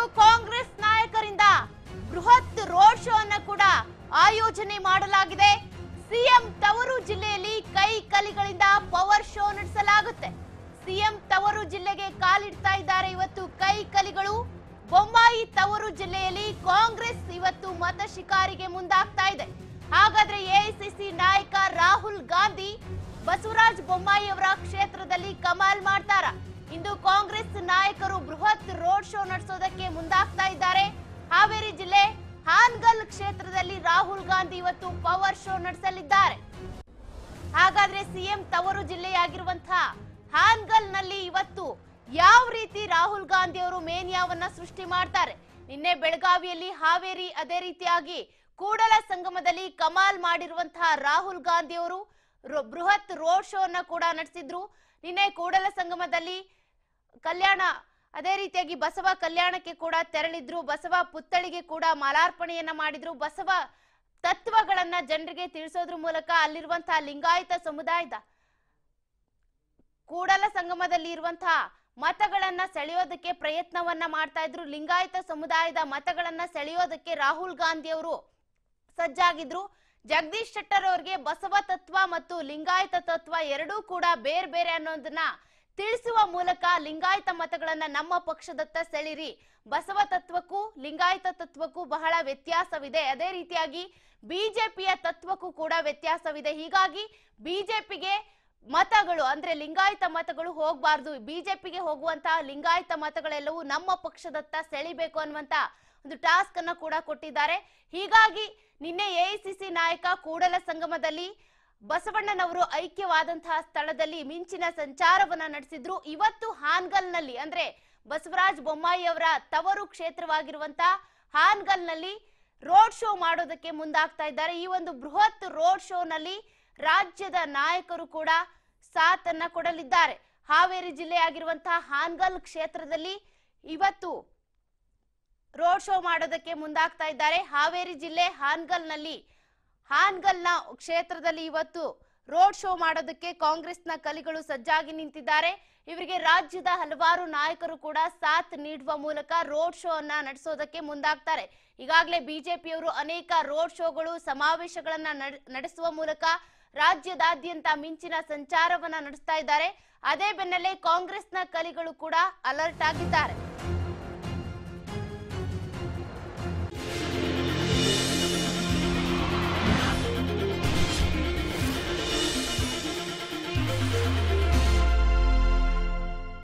ಕಾಂಗ್ರೆಸ್ ನಾಯಕರಿಂದ ಬೃಹತ್ road show ಅನ್ನ ಕೂಡ ಆಯೋಜನೆ ಮಾಡಲಾಗಿದೆ ಸಿಎಂ ತವರು ಜಿಲ್ಲೆಯಲ್ಲಿ ಕೈ ಕಲಿಗಳಿಂದ ಪವರ್ ಶೋ ನಡೆಸಲಾಗುತ್ತೆ ಸಿಎಂ ತವರು ಜಿಲ್ಲೆಗೆ ಕಾಲಿಡ್ತಾ ಇದ್ದಾರೆ ಇವತ್ತು ಕೈ ಕಲಿಗಳು ಬೊಮ್ಮಾಯಿ ತವರು ಜಿಲ್ಲೆಯಲ್ಲಿ ಕಾಂಗ್ರೆಸ್ ಇವತ್ತು ಮತ ಶಿಕಾರಿಗೆ ಮುಂದಾಗ್ತಾ ಇದೆ ಹಾಗಾದ್ರೆ ಎಐಸಿಸಿ ನಾಯಕ ರಾಹುಲ್ ಗಾಂಧಿ ಬಸವರಾಜ ಬೊಮ್ಮಾಯಿ ಅವರ ಕ್ಷೇತ್ರದಲ್ಲಿ ಕಮಾಲ್ ಮಾಡ್ತಾರ ಇಂದು ಕಾಂಗ್ರೆಸ್ ನಾಯಕರು ಬೃಹತ್ ರೋಡ್ ಶೋ ನಡೆಸೋದಕ್ಕೆ ಮುಂದಾಗ್ತಾ ಇದ್ದಾರೆ ಹಾವೇರಿ ಜಿಲ್ಲೆ ಹಾನ್ಗಲ್ ಕ್ಷೇತ್ರದಲ್ಲಿ ರಾಹುಲ್ ಗಾಂಧಿ ಇವತ್ತು ಪವರ್ ಶೋ ನಡೆಸಲಿದ್ದಾರೆ ಹಾಗಾದ್ರೆ ಸಿಎಂ ತವರು ಜಿಲ್ಲೆಯಾಗಿರುವಂತಹ ಹಾನ್ಗಲ್ ನಲ್ಲಿ ಇವತ್ತು ಯಾವ ರೀತಿ ರಾಹುಲ್ ಗಾಂಧಿ ಅವರು ಮೇನಿಯಾವನ್ನ ಸೃಷ್ಟಿ ಮಾಡ್ತಾರೆ ನಿನ್ನೆ ಬೆಳಗಾವಿಯಲ್ಲಿ ಹಾವೇರಿ ಅದೇ ರೀತಿಯಾಗಿ ಕೂಡಲ ಸಂಗಮದಲ್ಲಿ ಕಮಾಲ್ ಮಾಡಿರುವಂತಹ ರಾಹುಲ್ ಗಾಂಧಿ ಅವರು ರೋ- ಬೃಹತ್ ರೋಡ್ ಶೋ ಅನ್ನ ಕೂಡ ನಡೆಸಿದ್ರು ನಿನ್ನೆ ಕೂಡಲ ಸಂಗಮದಲ್ಲಿ ಕಲ್ಯಾಣ ಅದೇ ರೀತಿಯಾಗಿ ಬಸವ ಕಲ್ಯಾಣಕ್ಕೆ ಕೂಡ ತೆರಳಿದ್ರು ಬಸವ ಪುತ್ಥಳಿಗೆ ಕೂಡ ಮಾಲಾರ್ಪಣೆಯನ್ನ ಮಾಡಿದ್ರು ಬಸವ ತತ್ವಗಳನ್ನ ಜನರಿಗೆ ತಿಳಿಸೋದ್ರ ಮೂಲಕ ಅಲ್ಲಿರುವಂತಹ ಲಿಂಗಾಯತ ಸಮುದಾಯದ ಕೂಡಲ ಸಂಗಮದಲ್ಲಿ ಇರುವಂತಹ ಮತಗಳನ್ನ ಸೆಳೆಯೋದಕ್ಕೆ ಪ್ರಯತ್ನವನ್ನ ಮಾಡ್ತಾ ಇದ್ರು ಲಿಂಗಾಯತ ಸಮುದಾಯದ ಮತಗಳನ್ನ ಸೆಳೆಯೋದಕ್ಕೆ ರಾಹುಲ್ ಗಾಂಧಿ ಅವರು ಸಜ್ಜಾಗಿದ್ರು ಜಗದೀಶ್ ಶೆಟ್ಟರ್ ಅವರಿಗೆ ಬಸವ ತತ್ವ ಮತ್ತು ಲಿಂಗಾಯತ ತತ್ವ ಎರಡೂ ಕೂಡ ಬೇರೆ ಬೇರೆ ಅನ್ನೋದನ್ನ ತಿಳಿಸುವ ಮೂಲಕ ಲಿಂಗಾಯತ ಮತಗಳನ್ನ ನಮ್ಮ ಪಕ್ಷದತ್ತ ಸೆಳಿರಿ ಬಸವ ತತ್ವಕ್ಕೂ ಲಿಂಗಾಯತ ತತ್ವಕ್ಕೂ ಬಹಳ ವ್ಯತ್ಯಾಸವಿದೆ ಅದೇ ರೀತಿಯಾಗಿ ಬಿಜೆಪಿಯ ತತ್ವಕ್ಕೂ ಕೂಡ ವ್ಯತ್ಯಾಸವಿದೆ ಹೀಗಾಗಿ ಬಿಜೆಪಿಗೆ ಮತಗಳು ಅಂದ್ರೆ ಲಿಂಗಾಯತ ಮತಗಳು ಹೋಗಬಾರ್ದು ಬಿಜೆಪಿಗೆ ಹೋಗುವಂತಹ ಲಿಂಗಾಯತ ಮತಗಳೆಲ್ಲವೂ ನಮ್ಮ ಪಕ್ಷದತ್ತ ಸೆಳಿಬೇಕು ಅನ್ನುವಂತ ಒಂದು ಟಾಸ್ಕ್ ಅನ್ನ ಕೂಡ ಕೊಟ್ಟಿದ್ದಾರೆ ಹೀಗಾಗಿ ನಿನ್ನೆ ಎಐಸಿಸಿ ನಾಯಕ ಕೂಡಲ ಸಂಗಮದಲ್ಲಿ ಬಸವಣ್ಣನವರು ಐಕ್ಯವಾದಂತಹ ಸ್ಥಳದಲ್ಲಿ ಮಿಂಚಿನ ಸಂಚಾರವನ್ನ ನಡೆಸಿದ್ರು ಇವತ್ತು ಹಾನ್ಗಲ್ನಲ್ಲಿ ಅಂದ್ರೆ ಬಸವರಾಜ ಬೊಮ್ಮಾಯಿ ಅವರ ತವರು ಕ್ಷೇತ್ರವಾಗಿರುವಂತಹ ಹಾನ್ಗಲ್ನಲ್ಲಿ ರೋಡ್ ಶೋ ಮಾಡೋದಕ್ಕೆ ಮುಂದಾಗ್ತಾ ಇದ್ದಾರೆ ಈ ಒಂದು ಬೃಹತ್ ರೋಡ್ ಶೋನಲ್ಲಿ ರಾಜ್ಯದ ನಾಯಕರು ಕೂಡ ಸಾಥನ್ನ ಕೊಡಲಿದ್ದಾರೆ ಹಾವೇರಿ ಜಿಲ್ಲೆಯಾಗಿರುವಂತಹ ಹಾನ್ಗಲ್ ಕ್ಷೇತ್ರದಲ್ಲಿ ಇವತ್ತು ರೋಡ್ ಶೋ ಮಾಡೋದಕ್ಕೆ ಮುಂದಾಗ್ತಾ ಇದ್ದಾರೆ ಹಾವೇರಿ ಜಿಲ್ಲೆ ಹಾನ್ಗಲ್ನಲ್ಲಿ ಹಾನ್ಗಲ್ನ ಕ್ಷೇತ್ರದಲ್ಲಿ ಇವತ್ತು ರೋಡ್ ಶೋ ಮಾಡೋದಕ್ಕೆ ಕಾಂಗ್ರೆಸ್ನ ಕಲಿಗಳು ಸಜ್ಜಾಗಿ ನಿಂತಿದ್ದಾರೆ ಇವರಿಗೆ ರಾಜ್ಯದ ಹಲವಾರು ನಾಯಕರು ಕೂಡ ಸಾಥ್ ನೀಡುವ ಮೂಲಕ ರೋಡ್ ಶೋ ಅನ್ನ ನಡೆಸೋದಕ್ಕೆ ಮುಂದಾಗ್ತಾರೆ ಈಗಾಗಲೇ ಬಿಜೆಪಿಯವರು ಅನೇಕ ರೋಡ್ ಶೋಗಳು ಸಮಾವೇಶಗಳನ್ನ ನಡ್- ನಡೆಸುವ ಮೂಲಕ ರಾಜ್ಯದಾದ್ಯಂತ ಮಿಂಚಿನ ಸಂಚಾರವನ್ನ ನಡೆಸ್ತಾ ಇದ್ದಾರೆ ಅದೇ ಬೆನ್ನಲ್ಲೇ ಕಾಂಗ್ರೆಸ್ನ ಕಲಿಗಳು ಕೂಡ ಅಲರ್ಟ್ ಆಗಿದ್ದಾರೆ